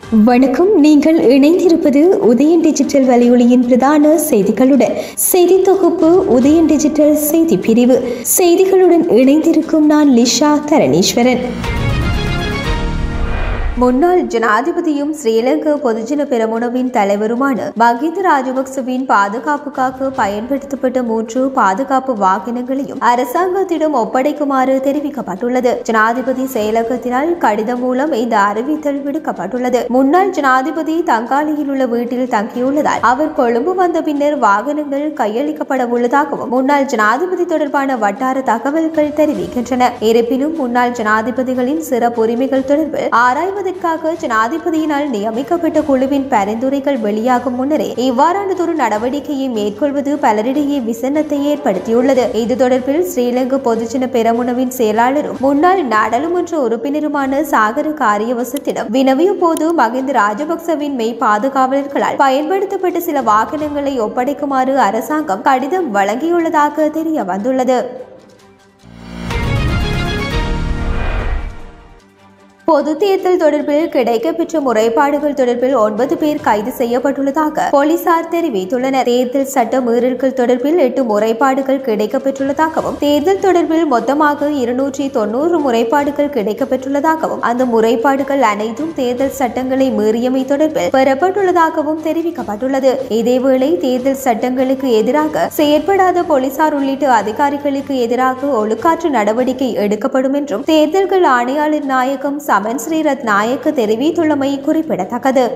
வணக்கம் நீங்கள் இணைந்திருப்பது உதயன் டிஜிட்டல் வலையொலியின் பிரதான செய்திகளுடன் செய்தி தொகுப்பு உதயன் டிஜிட்டல் செய்தி பிரிவு செய்திகளுடன் இணைந்திருக்கும் நான் லிஷா தரணீஸ்வரன் முன்னாள் ஜனாதிபதியும் ஸ்ரீலங்கா பொதுஜன பெரமுனவின் தலைவருமான மஹிந்த ராஜபக்சவின் பாதுகாப்புக்காக பயன்படுத்தப்பட்ட மூன்று பாதுகாப்பு வாகனங்களையும் அரசாங்கத்திடம் ஒப்படைக்குமாறு தெரிவிக்கப்பட்டுள்ளது ஜனாதிபதி செயலகத்தினால் கடிதம் மூலம் இந்த அறிவித்தல் விடுக்கப்பட்டுள்ளது முன்னாள் ஜனாதிபதி தங்காலியில் உள்ள வீட்டில் தங்கியுள்ளதால் அவர் கொழும்பு வந்த பின்னர் வாகனங்கள் கையளிக்கப்பட உள்ளதாகவும் முன்னாள் ஜனாதிபதி தொடர்பான வட்டார தகவல்கள் தெரிவிக்கின்றன இருப்பினும் முன்னாள் ஜனாதிபதிகளின் சிறப்பு உரிமைகள் தொடர்பில் ஆராய்வதற்காக ஜனாதிபதியினால் நியமிக்கப்பட்ட குழுவின் பரிந்துரைகள் வெளியாகும் முன்னரே இவ்வாறானதொரு நடவடிக்கையை மேற்கொள்வது பலரிடையே விசனத்தை ஏற்படுத்தியுள்ளது இது தொடர்பில் ஸ்ரீலங்கா பொதுஜன பெரமுனவின் செயலாளரும் முன்னாள் நாடாளுமன்ற உறுப்பினருமான சாகர காரியவசத்திடம் வினவிய போது மகிந்த ராஜபக்சவின் மெய் பாதுகாவலர்களால் பயன்படுத்தப்பட்ட சில வாகனங்களை ஒப்படைக்குமாறு அரசாங்கம் கடிதம் வழங்கியுள்ளதாக தெரிய வந்துள்ளது பொது தேர்தல் தொடர்பில் கிடைக்கப்பெற்ற முறைப்பாடுகள் தொடர்பில் ஒன்பது பேர் கைது செய்யப்பட்டுள்ளதாக போலீசார் தெரிவித்துள்ளனர் தேர்தல் சட்ட மீறல்கள் தொடர்பில் எட்டு முறைப்பாடுகள் கிடைக்கப்பெற்றுள்ளதாகவும் தேர்தல் தொடர்பில் மொத்தமாக இருநூற்றி தொன்னூறு முறைப்பாடுகள் கிடைக்கப்பெற்றுள்ளதாகவும் அந்த முறைப்பாடுகள் அனைத்தும் தேர்தல் சட்டங்களை மீறியமை தொடர்பில் பெறப்பட்டுள்ளதாகவும் தெரிவிக்கப்பட்டுள்ளது இதேவேளை தேர்தல் சட்டங்களுக்கு எதிராக செயற்படாத போலீசார் உள்ளிட்ட அதிகாரிகளுக்கு எதிராக ஒழுக்காற்று நடவடிக்கை எடுக்கப்படும் என்றும் தேர்தல்கள் ஆணையாளர் நாயகம் சமன் ஸ்ரீரத் நாயக்க தெரிவித்துள்ளமை குறிப்பிடத்தக்கது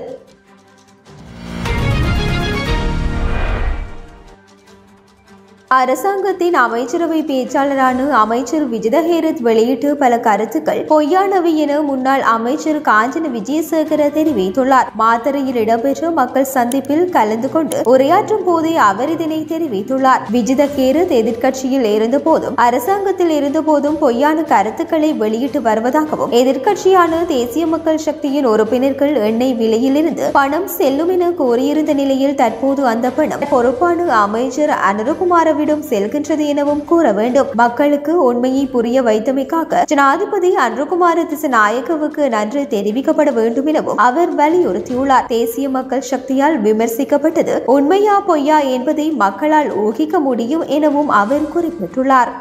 அரசாங்கத்தின் அமைச்சரவை பேச்சாளரான அமைச்சர் விஜிதஹேரத் வெளியிட்டு பல கருத்துக்கள் பொய்யானவை என முன்னாள் அமைச்சர் காஞ்சன விஜயசேகர தெரிவித்துள்ளார் மாத்தறையில் இடம்பெற்ற மக்கள் சந்திப்பில் கலந்து கொண்டு உரையாற்றும் போதே அவர் இதனை தெரிவித்துள்ளார் விஜிதஹேரத் எதிர்க்கட்சியில் இருந்தபோதும் அரசாங்கத்தில் இருந்தபோதும் பொய்யான கருத்துக்களை வெளியிட்டு வருவதாகவும் எதிர்க்கட்சியான தேசிய மக்கள் சக்தியின் உறுப்பினர்கள் எண்ணெய் விலையிலிருந்து பணம் செல்லும் என கூறியிருந்த நிலையில் தற்போது அந்த பணம் பொறுப்பான அமைச்சர் அனுரகுமார விடம் செல்கின்றது எனவும் கூற வேண்டும் மக்களுக்கு உண்மையை புரிய வைத்தமைக்காக ஜனாதிபதி அன்றுகுமார திசநாயக்கவுக்கு நன்றி தெரிவிக்கப்பட வேண்டும் எனவும் அவர் வலியுறுத்தியுள்ளார் தேசிய மக்கள் சக்தியால் விமர்சிக்கப்பட்டது உண்மையா பொய்யா என்பதை மக்களால் ஊகிக்க முடியும் எனவும் அவர் குறிப்பிட்டுள்ளார்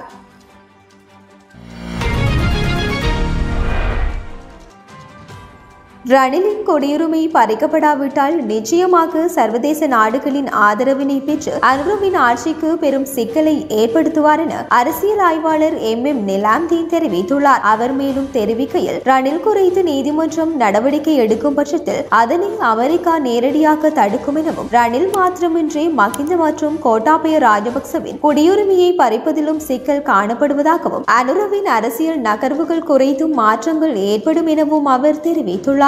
ரணிலின் குடியுரிமை பறிக்கப்படாவிட்டால் நிச்சயமாக சர்வதேச நாடுகளின் ஆதரவினை பெற்று அனுரவின் ஆட்சிக்கு பெரும் சிக்கலை ஏற்படுத்துவார் என அரசியல் ஆய்வாளர் எம் எம் நிலாம்தீன் தெரிவித்துள்ளார் அவர் மேலும் தெரிவிக்கையில் ரணில் குறித்து நீதிமன்றம் நடவடிக்கை எடுக்கும் பட்சத்தில் அதனை அமெரிக்கா நேரடியாக தடுக்கும் எனவும் ரணில் மாத்திரமின்றி மஹிந்த மற்றும் கோட்டாபய ராஜபக்சவின் குடியுரிமையை பறிப்பதிலும் சிக்கல் காணப்படுவதாகவும் அனுரவின் அரசியல் நகர்வுகள் குறைத்தும் மாற்றங்கள் ஏற்படும் எனவும் அவர் தெரிவித்துள்ளார்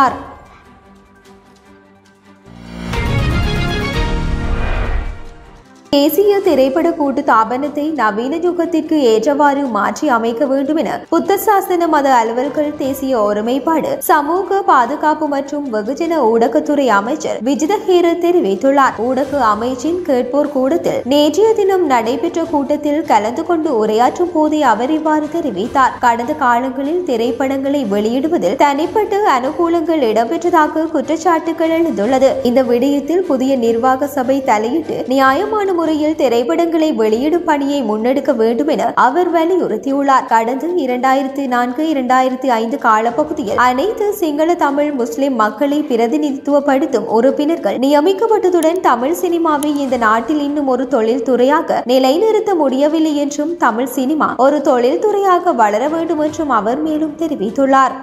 தேசிய திரைப்பட கூட்டு தாபனத்தை நவீன யுகத்திற்கு ஏற்றவாறு மாற்றி அமைக்க வேண்டும் என புத்த சாசன மத அலுவல்கள் தேசிய ஒருமைப்பாடு சமூக பாதுகாப்பு மற்றும் வெகுஜன ஊடகத்துறை அமைச்சர் விஜிதஹேர தெரிவித்துள்ளார் ஊடக அமைச்சின் கேட்போர் கூடத்தில் நேற்றைய தினம் நடைபெற்ற கூட்டத்தில் கலந்து கொண்டு உரையாற்றும் போதே அவர் இவ்வாறு தெரிவித்தார் கடந்த காலங்களில் திரைப்படங்களை வெளியிடுவதில் தனிப்பட்ட அனுகூலங்கள் இடம்பெற்றதாக குற்றச்சாட்டுகள் எழுந்துள்ளது இந்த விடயத்தில் புதிய நிர்வாக சபை தலையிட்டு நியாயமான முறையில் திரைப்படங்களை வெளியிடும் பணியை முன்னெடுக்க வேண்டும் என அவர் வலியுறுத்தியுள்ளார் கடந்த இரண்டாயிரத்தி நான்கு இரண்டாயிரத்தி ஐந்து காலப்பகுதியில் அனைத்து சிங்கள தமிழ் முஸ்லிம் மக்களை பிரதிநிதித்துவப்படுத்தும் உறுப்பினர்கள் நியமிக்கப்பட்டதுடன் தமிழ் சினிமாவை இந்த நாட்டில் இன்னும் ஒரு தொழில் துறையாக நிலைநிறுத்த முடியவில்லை என்றும் தமிழ் சினிமா ஒரு தொழில் துறையாக வளர வேண்டும் என்றும் அவர் மேலும் தெரிவித்துள்ளார்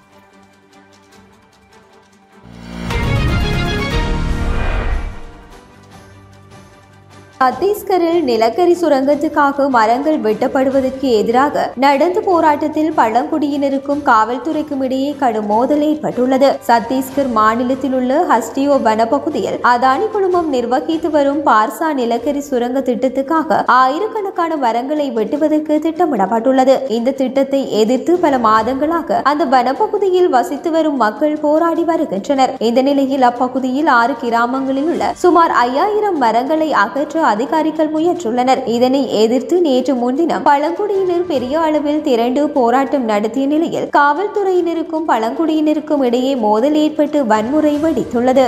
சத்தீஸ்கரில் நிலக்கரி சுரங்கத்துக்காக மரங்கள் வெட்டப்படுவதற்கு எதிராக நடந்த போராட்டத்தில் பழங்குடியினருக்கும் காவல்துறைக்கும் இடையே கடும் மோதல் ஏற்பட்டுள்ளது சத்தீஸ்கர் மாநிலத்தில் உள்ள ஹஸ்டியோ வனப்பகுதியில் அதானி குழுமம் நிர்வகித்து வரும் பார்சா நிலக்கரி சுரங்க திட்டத்துக்காக ஆயிரக்கணக்கான மரங்களை வெட்டுவதற்கு திட்டமிடப்பட்டுள்ளது இந்த திட்டத்தை எதிர்த்து பல மாதங்களாக அந்த வனப்பகுதியில் வசித்து வரும் மக்கள் போராடி வருகின்றனர் இந்த நிலையில் அப்பகுதியில் ஆறு கிராமங்களில் உள்ள சுமார் ஐயாயிரம் மரங்களை அகற்ற அதிகாரிகள் முயற்றுள்ளனர் இதனை எதிர்த்து நேற்று முன்தினம் பழங்குடியினர் பெரிய அளவில் திரண்டு போராட்டம் நடத்திய நிலையில் காவல்துறையினருக்கும் பழங்குடியினருக்கும் இடையே மோதல் ஏற்பட்டு வன்முறை வெடித்துள்ளது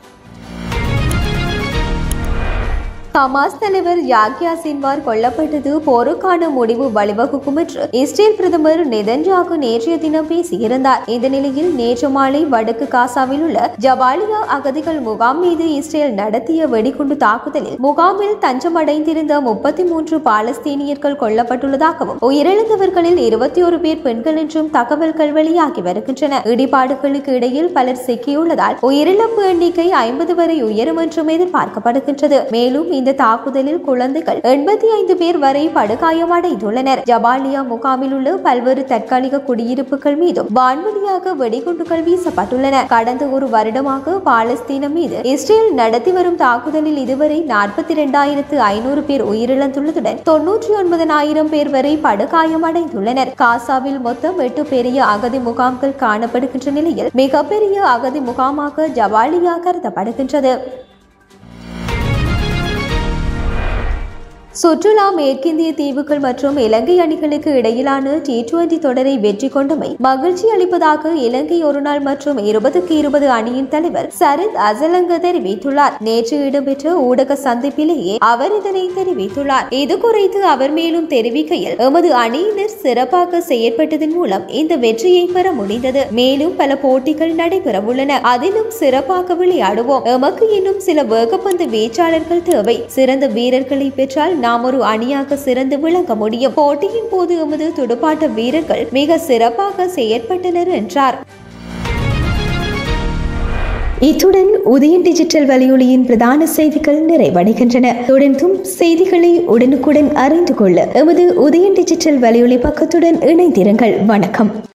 ஹமாஸ் தலைவர் யாக்யா சின்வார் கொல்லப்பட்டது போருக்கான முடிவு வழிவகுக்கும் என்று இஸ்ரேல் பிரதமர் நெதன்யாகு நேற்றைய தினம் பேசியிருந்தார் இந்த நிலையில் நேற்று மாலை வடக்கு காசாவில் உள்ள ஜபாலியா அகதிகள் முகாம் மீது இஸ்ரேல் நடத்திய வெடிகுண்டு தாக்குதலில் முகாமில் தஞ்சமடைந்திருந்த முப்பத்தி மூன்று பாலஸ்தீனியர்கள் கொல்லப்பட்டுள்ளதாகவும் உயிரிழந்தவர்களில் இருபத்தி ஒரு பேர் பெண்கள் என்றும் தகவல்கள் வெளியாகி வருகின்றன இடிபாடுகளுக்கு இடையில் பலர் சிக்கியுள்ளதால் உயிரிழப்பு எண்ணிக்கை ஐம்பது வரை உயரும் என்றும் எதிர்பார்க்கப்படுகின்றது மேலும் இந்த தாக்குதலில் குழந்தைகள் எண்பத்தி ஐந்து பேர் வரை படுகாயமடைந்துள்ளனர் ஜபாலியா முகாமில் உள்ள பல்வேறு தற்காலிக குடியிருப்புகள் மீதும் வான்வழியாக வெடிகுண்டுகள் வீசப்பட்டுள்ளன கடந்த ஒரு வருடமாக பாலஸ்தீனம் மீது இஸ்ரேல் நடத்தி வரும் தாக்குதலில் இதுவரை நாற்பத்தி இரண்டாயிரத்து ஐநூறு பேர் உயிரிழந்துள்ளதுடன் தொன்னூற்றி ஒன்பதனாயிரம் பேர் வரை படுகாயமடைந்துள்ளனர் காசாவில் மொத்தம் எட்டு பெரிய அகதி முகாம்கள் காணப்படுகின்ற நிலையில் மிகப்பெரிய அகதி முகாமாக ஜபாலியா கருதப்படுகின்றது சுற்றுலா மேற்கிந்திய தீவுகள் மற்றும் இலங்கை அணிகளுக்கு இடையிலான டி டுவெண்டி தொடரை வெற்றி கொண்டமை மகிழ்ச்சி அளிப்பதாக இலங்கை ஒருநாள் மற்றும் இருபதுக்கு இருபது அணியின் தலைவர் சரித் அசலங்க தெரிவித்துள்ளார் நேற்று இடம்பெற்ற ஊடக சந்திப்பிலேயே அவர் இதனை தெரிவித்துள்ளார் இது குறித்து அவர் மேலும் தெரிவிக்கையில் எமது அணியினர் சிறப்பாக செயற்பட்டதன் மூலம் இந்த வெற்றியை பெற முடிந்தது மேலும் பல போட்டிகள் நடைபெறவுள்ளன அதிலும் சிறப்பாக விளையாடுவோம் எமக்கு இன்னும் சில வேகப்பந்து வீச்சாளர்கள் தேவை சிறந்த வீரர்களை பெற்றால் நாம் ஒரு அணியாக சிறந்து விளங்க முடியும் போட்டியின் போது எமது துடுப்பாட்ட வீரர்கள் மிக சிறப்பாக செயற்பட்டனர் என்றார் இத்துடன் உதயன் டிஜிட்டல் வலையொலியின் பிரதான செய்திகள் நிறைவடைகின்றன தொடர்ந்தும் செய்திகளை உடனுக்குடன் அறிந்து கொள்ள எமது உதயன் டிஜிட்டல் வலையொலி பக்கத்துடன் இணைந்திருங்கள் வணக்கம்